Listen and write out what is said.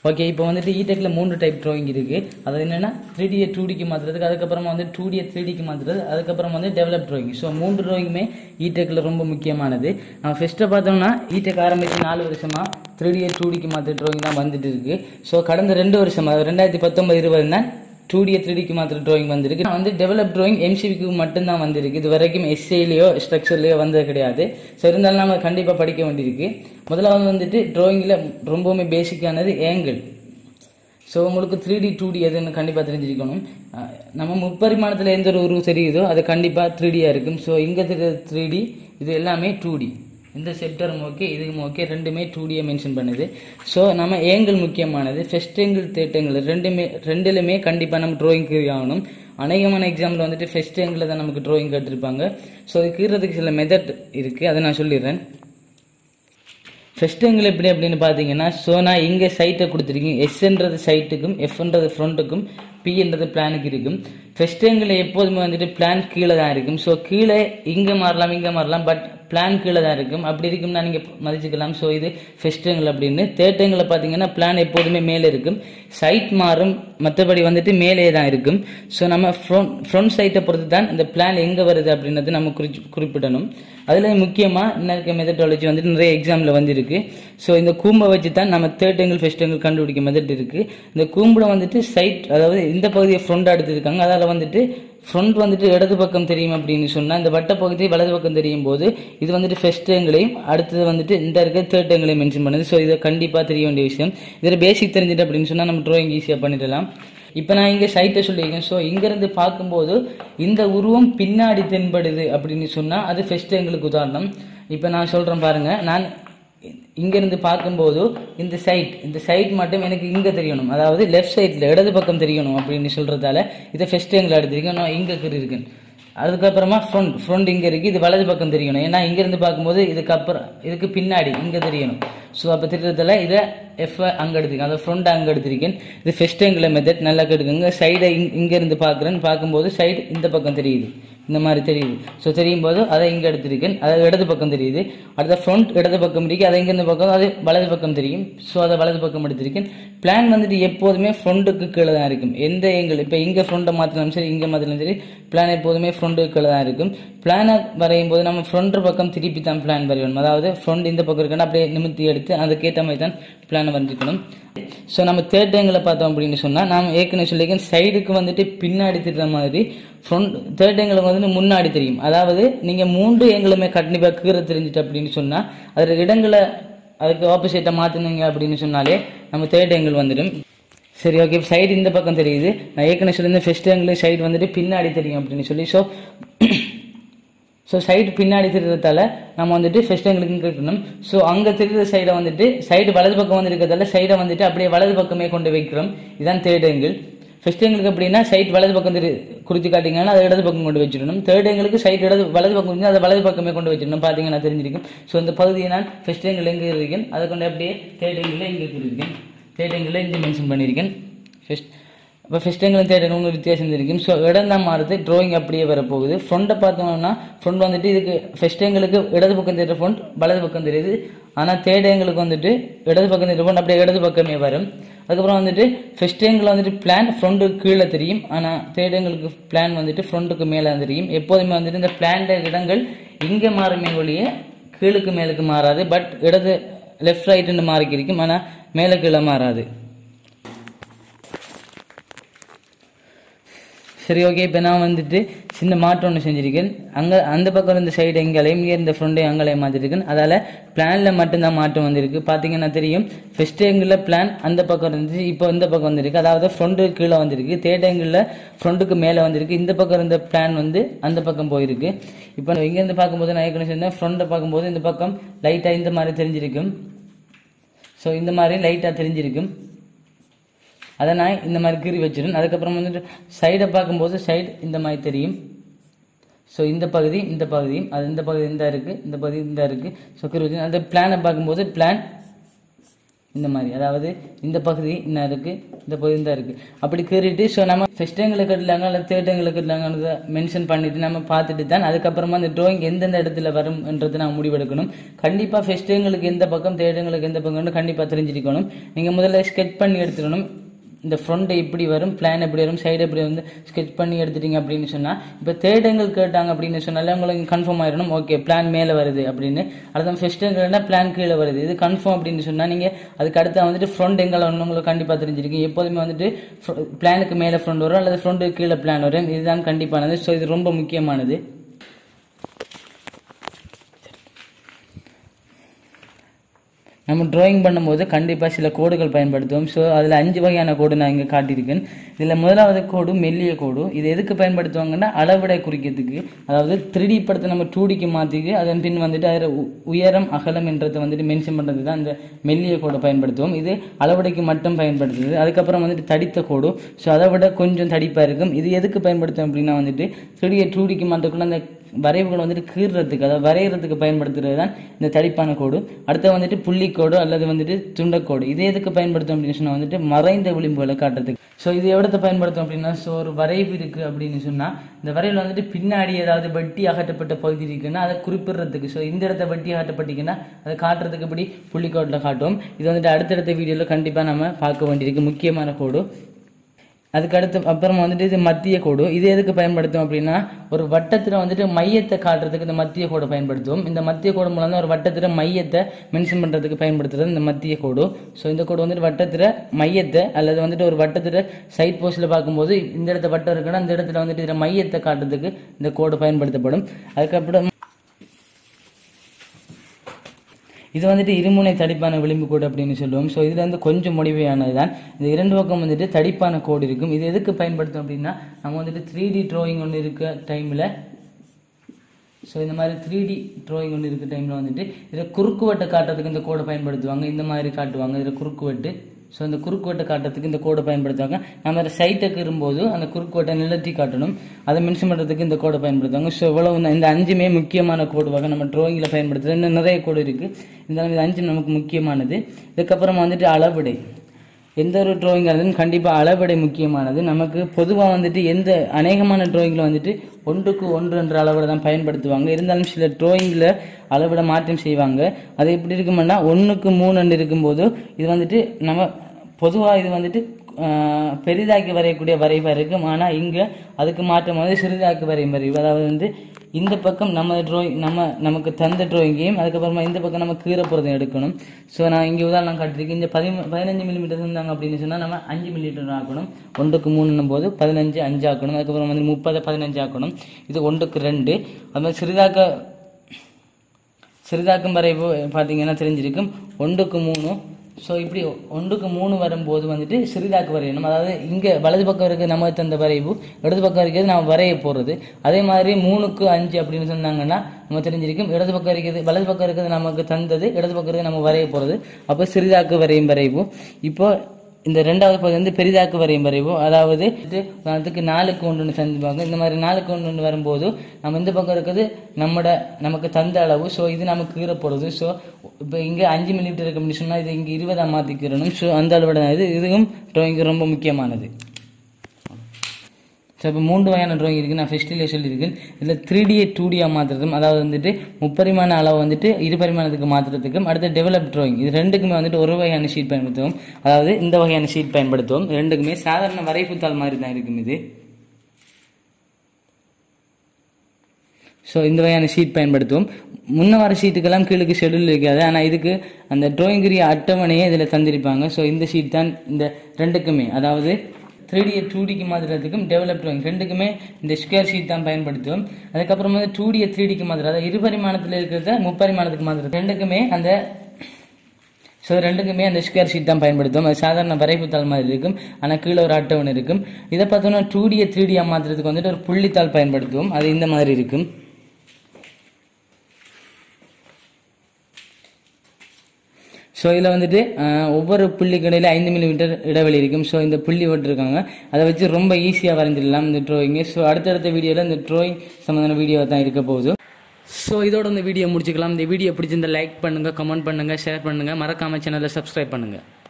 Okay இப்போ வந்துட்டு இடெக்கில் மூணு டைப் ட்ராயிங் இருக்கு அது என்னன்னா த்ரீ டியை டூ டிக்கு மாற்றுறதுக்கு அதுக்கப்புறமா வந்து டூ டியை த்ரீ டிக்கு மாற்றுறது அதுக்கப்புறம் வந்து டெவலப் ட்ராயிங் ஸோ மூன்று ட்ராயிங்குமே இடெக்கில் ரொம்ப முக்கியமானது நம்ம ஃபஸ்ட்டு பார்த்தோம்னா இடெக் ஆரம்பிச்சு நாலு வருஷமா த்ரீ டியை டூ டிக்கு மாற்ற ட்ராயிங் தான் வந்துட்டு இருக்கு ஸோ கடந்த ரெண்டு வருஷமா ரெண்டாயிரத்தி பத்தொன்பது இருபது தான் டூ டி த்ரீ டிக்கு மாத்திரம் ட்ராயிங் வந்திருக்கு நான் வந்து டெவலப் ட்ராயிங் எம்சிபிக்கு மட்டும்தான் வந்திருக்கு இது வரைக்கும் எஸ்ஏலையோ ஸ்ட்ரக்சர்லையோ வந்தது கிடையாது ஸோ இருந்தாலும் நம்ம கண்டிப்பாக படிக்க வேண்டியிருக்கு முதலாவது வந்துட்டு ட்ராயிங்கில் ரொம்பவுமே பேசிக்கானது ஏங்கிள் ஸோ உங்களுக்கு த்ரீ டி டூ டி எதுன்னு கண்டிப்பாக தெரிஞ்சிருக்கணும் அஹ் நம்ம முப்பரிமாணத்தில் எந்த ஒரு உருவம் தெரியுதோ அது கண்டிப்பாக த்ரீ டியாக இருக்கும் ஸோ இங்கே தெரியுற த்ரீ டி இது எல்லாமே டூ டி இந்த செக்டரும் ஓகே இதுவும் ஓகே ரெண்டுமே டூ டியை மென்ஷன் பண்ணுது ஸோ நம்ம ஏங்கிள் முக்கியமானது ஃபர்ஸ்ட் ஏங்கிள் தேர்ட் ஏங்கிள் ரெண்டுமே ரெண்டுலையுமே கண்டிப்பாக நம்ம ட்ராயிங் ஆகணும் அநேகமான எக்ஸாம்பிள் வந்துட்டு ஃபர்ஸ்ட் ஏங்கிள் தான் நமக்கு ட்ராயிங் கேட்டிருப்பாங்க ஸோ இது கீறதுக்கு சில மெத்தட் இருக்குது அதை நான் சொல்லிடுறேன் ஃபர்ஸ்ட் எங்கில் எப்படி அப்படின்னு பார்த்தீங்கன்னா ஸோ நான் இங்கே சைட்டை கொடுத்துருக்கீங்க எஸ்ன்றது சைட்டுக்கும் எஃப்ன்றது ஃப்ரண்ட்டுக்கும் பின்றது பிளானுக்கு இருக்கும் ஃபர்ஸ்ட் எங்கில் எப்போதுமே வந்துட்டு பிளான் கீழே தான் இருக்கும் ஸோ கீழே இங்கே மாறலாம் இங்கே மாறலாம் பட் பிளான் கீழே தான் இருக்கும் அப்படி இருக்கும்னா நீங்கள் மதிச்சுக்கலாம் ஸோ இது ஃபர்ஸ்ட் எங்கில் அப்படின்னு தேர்ட் எங்கில் பார்த்தீங்கன்னா பிளான் எப்போதுமே மேலே இருக்கும் சைட் மாறும் மற்றபடி வந்துட்டு மேலே தான் இருக்கும் ஸோ நம்ம ஃப்ரண்ட் ஃப்ரண்ட் சைட்டை பொறுத்து தான் இந்த பிளான் எங்கே வருது அப்படின்றது நம்ம குறிச்சு குறிப்பிடணும் அதில் முக்கியமாக இன்னும் இருக்க மெத்தடாலஜி வந்துட்டு நிறைய எக்ஸாமில் வந்திருக்கு ஸோ இந்த கூம்பை வச்சு தான் நம்ம தேர்ட் எங்கிள் ஃபர்ஸ்ட் எங்கிள் கண்டுபிடிக்க மெத்தட் இருக்குது இந்த கூம்பில் வந்துட்டு சைட் அதாவது இந்த பகுதியை ஃப்ரண்ட் எடுத்துருக்காங்க அதால் வந்துட்டு ஃப்ரண்ட் வந்துட்டு இடது பக்கம் தெரியும் அப்படின்னு சொன்னால் இந்த வட்ட பகுதி வலது பக்கம் தெரியும் போது இது வந்துட்டு ஃபர்ஸ்ட் எங்களையும் அடுத்தது வந்துட்டு இந்த இருக்க தேர்ட் எங்களையும் மென்ஷன் பண்ணுது ஸோ இதை கண்டிப்பாக தெரிய வேண்டிய விஷயம் இதில் பேசிக் தெரிஞ்சுட்டு அப்படின்னு சொன்னால் நம்ம ட்ராயிங் ஈஸியாக பண்ணிடலாம் இப்போ நான் இங்கே சைட்டை சொல்லியிருக்கேன் ஸோ இங்கேருந்து பார்க்கும்போது இந்த உருவம் பின்னாடி தென்படுது அப்படின்னு சொன்னால் அது ஃபர்ஸ்ட் எங்களுக்கு உதாரணம் இப்போ நான் சொல்கிறேன் பாருங்கள் நான் இங்கேருந்து பார்க்கும்போது இந்த சைட் இந்த சைட் மட்டும் எனக்கு இங்கே தெரியணும் அதாவது லெஃப்ட் சைடில் இடது பக்கம் தெரியணும் அப்படின்னு சொல்கிறதால இதை ஃபஸ்ட்டு எங்களை எடுத்திருக்கேன் நான் இங்கே இருக்கேன் அதுக்கப்புறமா ஃப்ரண்ட் ஃப்ரண்ட் இங்கே இருக்குது இது வலது பக்கம் தெரியணும் ஏன்னா இங்கேருந்து பார்க்கும்போது இதுக்கப்புறம் இதுக்கு பின்னாடி இங்கே தெரியணும் ஸோ அப்போ தெரியறதுல இதை எஃப் அங்கே எடுத்திருக்கேன் அதை ஃப்ரண்ட் அங்கே எடுத்திருக்கேன் இது ஃபஸ்ட் எங்கில் மெத்தட் நல்லா கெடுக்குங்க சைடை இங் இங்கேருந்து பார்க்குறேன்னு பார்க்கும்போது சைடு இந்த பக்கம் தெரியுது இந்த மாதிரி தெரியுது ஸோ தெரியும் போது அதை இங்கே எடுத்திருக்கேன் அது இடது பக்கம் தெரியுது அடுத்த ஃப்ரண்ட் இடது பக்கம் இருக்கு அதை இங்கேருந்து பக்கம் அது வலது பக்கம் தெரியும் ஸோ அதை வலது பக்கம் எடுத்திருக்கேன் பிளான் வந்துட்டு எப்போதுமே ஃப்ரண்ட்டுக்கு கீழே தான் இருக்கும் எந்த எங்கள் இப்போ இங்கே ஃப்ரண்ட்டை மாற்றினாலும் சரி இங்கே மாற்றினாலும் சரி பிளான் எப்போதுமே ஃப்ரண்ட்டுக்கு கீழே தான் இருக்கும் பிளானை வரையும் போது நம்ம ஃப்ரண்ட் பக்கம் திருப்பி தான் பிளான் வரையணும் அதாவது ஃப்ரண்ட் இந்த பக்கம் இருக்குன்னா அப்படியே நிமித்தி எடுத்து அதுக்கேற்ற மாதிரி தான் பிளானை வரைஞ்சிக்கணும் ஸோ நம்ம தேர்ட் ஏங்கில் பார்த்தோம் அப்படின்னு சொன்னால் நாம் ஏற்கனவே சொல்லியிருக்கேன் சைடுக்கு வந்துட்டு பின்னாடி திட்டுற மாதிரி ஃப்ரண்ட் தேர்ட் ஏங்கிளுக்கு வந்துட்டு முன்னாடி தெரியும் அதாவது நீங்கள் மூன்று ஏங்கிலுமே கண்டிப்பாக கீரை தெரிஞ்சுட்டு அப்படின்னு சொன்னால் அதில் இடங்களை அதுக்கு ஆப்போசிட்டை மாற்றினீங்க அப்படின்னு சொன்னாலே நம்ம தேர்ட் ஏங்கிள் வந்துடும் சரி ஓகே சைடு இந்த பக்கம் தெரியுது நான் ஏற்கனவே சொல்லியிருந்தேன் ஃபர்ஸ்ட் ஏங்கிள் சைடு வந்துட்டு பின்னாடி தெரியும் அப்படின்னு சொல்லி ஸோ ஸோ சைடு பின்னாடி திருறதால நம்ம வந்துட்டு ஃபர்ஸ்ட் எங்களுக்கு இருக்கணும் ஸோ அங்கே திருற சைடை வந்துட்டு சைடு வலது பக்கம் வந்து இருக்கிறதால சைடை வந்துட்டு அப்படியே வலது பக்கமே கொண்டு வைக்கிறோம் இதுதான் தேர்ட் எங்கிள் ஃபர்ஸ்ட் எங்களுக்கு எப்படின்னா சைட் வலது பக்கம் திரு குறித்து காட்டிங்கன்னா அதை இடது பக்கம் கொண்டு வச்சிடணும் தேர்ட் எங்களுக்கு சைட் இடது வலது பக்கம் இருந்தால் அதை வலது பக்கமே கொண்டு வச்சிடணும் பார்த்தீங்கன்னா தெரிஞ்சிருக்கும் ஸோ இந்த பகுதியை நான் ஃபர்ஸ்ட் எங்கிள் எங்கே இருக்கேன் அதை கொண்டு அப்படியே தேர்ட் எங்கில் இங்கே இருக்கேன் தேர்ட் எங்கில் இங்கே மென்ஷன் பண்ணியிருக்கேன் ஃபர்ஸ்ட் இப்போ ஃபஸ்ட் எங்களும் தேர்ட் எங்களும் வித்தியாசம் இருக்கும் ஸோ இடம் தான் மாறுது ட்ராயிங் அப்படியே வரப்போகுது ஃப்ரண்ட்டை பார்த்தோம்னா ஃப்ரண்ட் வந்துட்டு இதுக்கு ஃபஸ்ட் எங்களுக்கு இடது பக்கம் தெரியுற ஃப்ரண்ட் வலது பக்கம் தெரியுது ஆனால் தேர்ட் எங்களுக்கு வந்துட்டு இடது பக்கம் தெரியுற ஃப்ரண்ட் அப்படியே இடது பக்கமே வரும் அதுக்கப்புறம் வந்துட்டு ஃபஸ்ட் எங்கில் வந்துட்டு பிளான் ஃப்ரண்ட்டுக்கு கீழே தெரியும் ஆனால் தேர்ட் எங்களுக்கு பிளான் வந்துட்டு ஃப்ரண்ட்டுக்கு மேலே தெரியும் எப்போதுமே வந்துட்டு இந்த பிளான்ட இடங்கள் இங்கே மாறுமே ஒழிய கீழுக்கு மேலுக்கு மாறாது பட் இடது லெஃப்ட் ரைட்டுன்னு மாறிக்கு இருக்கும் ஆனால் மேலே கீழே மாறாது சரி ஓகே இப்போ நான் வந்துட்டு சின்ன மாற்றம் ஒன்று செஞ்சுருக்கேன் அங்கே அந்த பக்கம் இருந்த சைடு எங்களையும் இங்கே இருந்த ஃப்ரெண்டை அங்களையும் மாற்றிருக்கேன் அதால் பிளானில் மட்டும்தான் மாற்றம் வந்திருக்கு பார்த்தீங்கன்னா தெரியும் ஃபர்ஸ்ட் எங்கில் பிளான் அந்த பக்கம் இருந்துச்சு இப்போ இந்த பக்கம் வந்திருக்கு அதாவது ஃப்ரண்ட்டு கீழே வந்திருக்கு தேர்ட் எங்கில் ஃப்ரண்ட்டுக்கு மேலே வந்திருக்கு இந்த பக்கம் இருந்த பிளான் வந்து அந்த பக்கம் போயிருக்கு இப்போ இங்கேருந்து பார்க்கும்போது நான் ஏற்கனவே சொன்னேன் ஃப்ரண்ட்டை பார்க்கும்போது இந்த பக்கம் லைட்டாக இந்த மாதிரி தெரிஞ்சிருக்கும் ஸோ இந்த மாதிரி லைட்டாக தெரிஞ்சிருக்கும் அதை நான் இந்த மாதிரி கீறி வச்சிடும் அதுக்கப்புறம் வந்துட்டு சைடை பார்க்கும்போது சைடு இந்த மாதிரி தெரியும் ஸோ இந்த பகுதி இந்த பகுதியும் அது இந்த பகுதி இந்த இருக்குது இந்த பகுதி இந்த இருக்குது ஸோ கீறி வச்சு அந்த பிளானை பார்க்கும்போது பிளான் இந்த மாதிரி அதாவது இந்த பகுதி என்ன இருக்கு இந்த பகுதி தான் இருக்கு அப்படி கீறிட்டு ஸோ நம்ம ஃபர்ஸ்ட் எங்களுக்கு கட்டலாங்க அல்லது தேர்ட் எங்களுக்கு கட்டலாங்கிறத மென்ஷன் பண்ணிட்டு நம்ம பார்த்துட்டு தான் அதுக்கப்புறமா அந்த ட்ராயிங் எந்தெந்த இடத்துல வரும்ன்றது நான் முடிவெடுக்கணும் கண்டிப்பா ஃபர்ஸ்ட் எங்களுக்கு எந்த பக்கம் தேர்ட் எங்களுக்கு எந்த பக்கம்னு கண்டிப்பா தெரிஞ்சிருக்கணும் நீங்க முதல்ல ஸ்கெச் பண்ணி எடுத்துடணும் இந்த ஃப்ரண்ட் எப்படி வரும் பிளான் எப்படி வரும் சைடு எப்படி வந்து ஸ்கெச் பண்ணி எடுத்துட்டீங்க அப்படின்னு சொன்னா இப்போ தேர்ட் எங்கள் கேட்டாங்க அப்படின்னு சொன்னாலே உங்களுக்கு கன்ஃபார்ம் ஆயிடணும் ஓகே பிளான் மேலே வருது அப்படின்னு அடுத்த ஃபர்ஸ்ட் எங்கள்னா பிளான் கீழே வருது இது கன்ஃபார்ம் அப்படின்னு சொன்னா நீங்க அதுக்கு அடுத்து வந்துட்டு ஃப்ரண்ட் எங்களை ஒன்று உங்களுக்கு கண்டிப்பா தெரிஞ்சிருக்கும் எப்போதுமே வந்துட்டு பிளானுக்கு மேலே ஃப்ரண்ட் வரும் அல்லது ஃப்ரண்ட் கீழே பிளான் வரும் இதுதான் கண்டிப்பானது ஸோ இது ரொம்ப முக்கியமானது நம்ம டிராயிங் பண்ணும்போது கண்டிப்பாக சில கோடுகள் பயன்படுத்துவோம் ஸோ அதில் அஞ்சு வகையான கோடு நான் இங்கே காட்டியிருக்கேன் இதில் முதலாவது கோடு மெல்லிய கோடு இது எதுக்கு பயன்படுத்துவாங்கன்னா அளவிடை குறிக்கிறதுக்கு அதாவது த்ரீ படத்தை நம்ம டூடிக்கு மாற்றிக்கு அதன் பின் வந்துட்டு அதில் உ- உயரம் அகலம் என்றதை வந்துட்டு மென்ஷன் பண்ணுறது தான் இந்த மெல்லிய கோடை பயன்படுத்துவோம் இது அளவிடைக்கு மட்டும் பயன்படுத்துது அதுக்கப்புறம் வந்துட்டு தடித்த கோடு ஸோ அதை விட கொஞ்சம் தடிப்பாக இருக்கும் இது எதுக்கு பயன்படுத்தும் அப்படின்னா வந்துட்டு த்ரீடியை டூடிக்கு மாற்றக்குள்ள அந்த வரைவுகள் வந்துட்டு கீறுறதுக்கு அதாவது வரைகிறதுக்கு பயன்படுத்துறது தான் இந்த தடிப்பான கோடு அடுத்து வந்துட்டு புள்ளிக்கோடு அல்லது வந்துட்டு துண்டக்கோடு இது எதுக்கு பயன்படுத்தும் அப்படின்னு சொன்னா வந்துட்டு மறைந்த விளிம்புகளை காட்டுறதுக்கு ஸோ இது எவ்வளத்தை பயன்படுத்தும் அப்படின்னா ஸோ ஒரு வரைவு இருக்கு அப்படின்னு சொன்னா இந்த வரைவில் வந்துட்டு பின்னாடி ஏதாவது வெட்டி அகற்றப்பட்ட பகுதி இருக்குன்னா அதை குறிப்பிடுறதுக்கு ஸோ இந்த இடத்த வெட்டி அகற்றப்பட்டீங்கன்னா அதை காட்டுறதுக்கு இப்படி புள்ளிக்கோட்டில் காட்டும் இது வந்துட்டு அடுத்தடுத்த வீடியோவில் கண்டிப்பாக நம்ம பார்க்க வேண்டியிருக்கு முக்கியமான கோடு அதுக்கு அடுத்து அப்புறம் வந்துட்டு இது மத்திய கோடு இது எதுக்கு பயன்படுத்தும் அப்படின்னா ஒரு வட்டத்தில் வந்துட்டு மையத்தை காட்டுறதுக்கு இந்த மத்திய கோடை பயன்படுத்துவோம் இந்த மத்திய கோடு மூலம் தான் ஒரு வட்டத்தில் மையத்தை மென்ஷன் பண்ணுறதுக்கு பயன்படுத்துறது இந்த மத்திய கோடு ஸோ இந்த கோடு வந்துட்டு வட்டத்தில் மையத்தை அல்லது வந்துட்டு ஒரு வட்டத்தில் சைட் போஸ்டில் பார்க்கும்போது இந்த இடத்த வட்டம் இருக்குன்னா அந்த இடத்துல வந்துட்டு இதில் மையத்தை காட்டுறதுக்கு இந்த கோடு பயன்படுத்தப்படும் அதுக்கப்புறம் இது வந்துட்டு இருமுனை தடிப்பான விளிம்பு கோடு அப்படின்னு சொல்லுவோம் ஸோ இதுல வந்து கொஞ்சம் முடிவையானது தான் இந்த இரண்டு பக்கம் வந்துட்டு தடிப்பான கோடு இருக்கும் இது எதுக்கு பயன்படுத்தும் அப்படின்னா நம்ம வந்துட்டு த்ரீ டி ட்ராயிங் ஒன்று இருக்க டைமில் ஸோ இந்த மாதிரி த்ரீ டி ட்ராயிங் ஒன்று இருக்க டைமில் வந்துட்டு இதில் குறுக்குவெட்டை காட்டுறதுக்கு இந்த கோடை பயன்படுத்துவாங்க இந்த மாதிரி காட்டுவாங்க இதில் குறுக்குவெட்டு ஸோ இந்த குறுக்குவெட்டை காட்டுறதுக்கு இந்த கோடை பயன்படுத்துவாங்க நம்ம அதை சைட்டுக்கு இருக்கும்போது அந்த குறுக்குவெட்டை நிலத்தி காட்டணும் அதை மென்ஷன் பண்ணுறதுக்கு இந்த கோடை பயன்படுத்துவாங்க ஸோ இவ்வளவு தான். இந்த அஞ்சுமே முக்கியமான கோடு வகை நம்ம ட்ராயிங்கில் பயன்படுத்துறது இன்னும் நிறைய கோடு இருக்குது இருந்தாலும் இது அஞ்சு நமக்கு முக்கியமானது இதுக்கப்புறம் வந்துட்டு அளவிடை எந்த ஒரு டிராயிங் இருந்தாலும் கண்டிப்பாக அளவிடை முக்கியமானது நமக்கு பொதுவாக வந்துட்டு எந்த அநேகமான டிராயிங்கில் வந்துட்டு ஒன்றுக்கு ஒன்று என்ற அளவிட தான் பயன்படுத்துவாங்க இருந்தாலும் சில டிராயிங்கில் அளவிட மாற்றம் செய்வாங்க அது எப்படி இருக்குமென்னா ஒன்றுக்கு மூணு இருக்கும்போது இது வந்துட்டு நம்ம பொதுவாக இது வந்துட்டு ஆஹ், பெரிதாக்கி வரையக்கூடிய வரைவாக இருக்கும் ஆனால் இங்கே அதுக்கு மாற்றம் வந்து சிறிதாக்கி வரையும் வரைவு அதாவது வந்து இந்த பக்கம் நம்ம ட்ராயிங் நம்ம நமக்கு தந்த ட்ராயிங்கையும் அதுக்கப்புறமா இந்த பக்கம் நம்ம கீரை போகிறதையும் எடுக்கணும் ஸோ நான் இங்கே உதாரணம் காட்டிருக்கேன் இந்த பதி பதினஞ்சு மில்லிமீட்டர் இருந்தாங்க அப்படின்னு சொன்னால் நம்ம அஞ்சு மில்லிமீட்டர் ஆக்கணும் ஒன்றுக்கு மூணுன்னும் போது பதினஞ்சு அஞ்சு ஆக்கணும் அதுக்கப்புறம் வந்து முப்பதை பதினஞ்சு ஆக்கணும் இது ஒன்றுக்கு ரெண்டு அது மாதிரி சிறிதாக்க சிறிதாக்கும் வரைவு பார்த்தீங்கன்னா தெரிஞ்சிருக்கும் ஒன்றுக்கு மூணு ஸோ இப்படி ஒன்றுக்கு மூணு வரும்போது வந்துட்டு சிறிதாக்கு வரையணும் அதாவது இங்கே வலது பக்கம் இருக்க நம்ம தந்த வரைவு இடது பக்கம் இருக்கிறது நம்ம வரைய போகிறது அதே மாதிரி மூணுக்கு அஞ்சு அப்படின்னு சொன்னாங்கன்னா நம்ம தெரிஞ்சிருக்கும் இடது பக்கம் இருக்கிறது வலது பக்கம் இருக்கிறது நமக்கு தந்தது இடது பக்கம் இருக்கிறது நம்ம வரைய போகிறது அப்போ சிறிதாக்கு வரையும் வரைவு இப்போ இந்த ரெண்டாவது பகுதி வந்து பெரிதாக்கு வரையும் வரைவு அதாவது இது உதாரணத்துக்கு நாலுக்கு ஒன்று சந்திப்பாங்க இந்த மாதிரி நாலுக்கு ஒன்று வரும்போது நம்ம இந்த பக்கம் இருக்கிறது நம்மட நமக்கு தந்த அளவு ஸோ இது நமக்கு கீழே போடுறது ஸோ இப்போ இங்கே அஞ்சு மில்லிமீட்டர் இருக்கு அப்படின்னு சொன்னால் இது இங்கே இருபதா மாற்றிக்கிறணும் ஸோ அந்த அளவோட தான் இது இதுவும் ட்ராயிங் ரொம்ப முக்கியமானது ஸோ இப்போ மூன்று வகையான ட்ராயிங் இருக்குது நான் ஃபெஸ்டிலே சொல்லியிருக்கேன் இதில் த்ரீ டியை டூ டியாக மாற்றுறதும் அதாவது வந்துட்டு முப்பரிமாண அளவு வந்துட்டு இரு பரிமாணத்துக்கு மாற்றுறதுக்கும் அடுத்து டெவலப் ட்ராயிங் இது ரெண்டுக்குமே வந்துட்டு ஒரு வகையான ஷீட் பயன்படுத்துவோம் அதாவது இந்த வகையான ஷீட் பயன்படுத்துவோம் ரெண்டுக்குமே சாதாரண வரைப்புத்தாள் மாதிரி தான் இருக்கும் இது ஸோ இந்த வகையான ஷீட் பயன்படுத்துவோம் முன்ன வர ஷீட்டுக்கெல்லாம் கீழுக்கு ஷெடியூல் இருக்காது ஆனால் இதுக்கு அந்த ட்ராயிங்குரிய அட்டவணையே இதில் தந்திருப்பாங்க ஸோ இந்த ஷீட் தான் இந்த ரெண்டுக்குமே அதாவது த்ரீ டி டூ டிக்கு மாற்றுறதுக்கும் டெவலப் ட்ராயிங் ரெண்டுக்குமே இந்த ஸ்கொயர் ஷீட் தான் பயன்படுத்துவோம் அதுக்கப்புறம் வந்து டூ டியை த்ரீ டிக்கு மாற்றுறது அதாவது இருபரிமாணத்தில் இருக்கிறத முப்பரிமாணத்துக்கு மாற்றுறது ரெண்டுக்குமே அந்த ஸோ ரெண்டுக்குமே அந்த ஸ்கொயர் ஷீட் தான் பயன்படுத்தும் அது சாதாரண வரைப்புத்தாள் மாதிரி இருக்கும் ஆனால் கீழே ஒரு அட்டவணை இருக்கும் இதை பார்த்தோம்னா டூ டியை த்ரீ டியாக மாற்றுறதுக்கு வந்துட்டு ஒரு புள்ளித்தாள் பயன்படுத்துவோம் அது இந்த மாதிரி இருக்கும் ஸோ இதில் வந்துட்டு அஹ், ஒவ்வொரு புள்ளிக்கு இடையில ஐந்து மில்லிமீட்டர் இடைவெளி இருக்கும் ஸோ இந்த புள்ளி விட்டுருக்காங்க அதை வச்சு ரொம்ப ஈஸியாக வரைஞ்சிடலாம் இந்த ட்ராயிங்கு ஸோ அடுத்தடுத்த வீடியோவில் இந்த ட்ராயிங் சம்மந்தமான வீடியோ தான் இருக்க போகுது ஸோ இதோட இந்த வீடியோ முடிச்சுக்கலாம் இந்த வீடியோ பிடிச்சிருந்தா லைக் பண்ணுங்கள் கமெண்ட் பண்ணுங்கள் ஷேர் பண்ணுங்கள் மறக்காம சேனலை சப்ஸ்கிரைப் பண்ணுங்கள்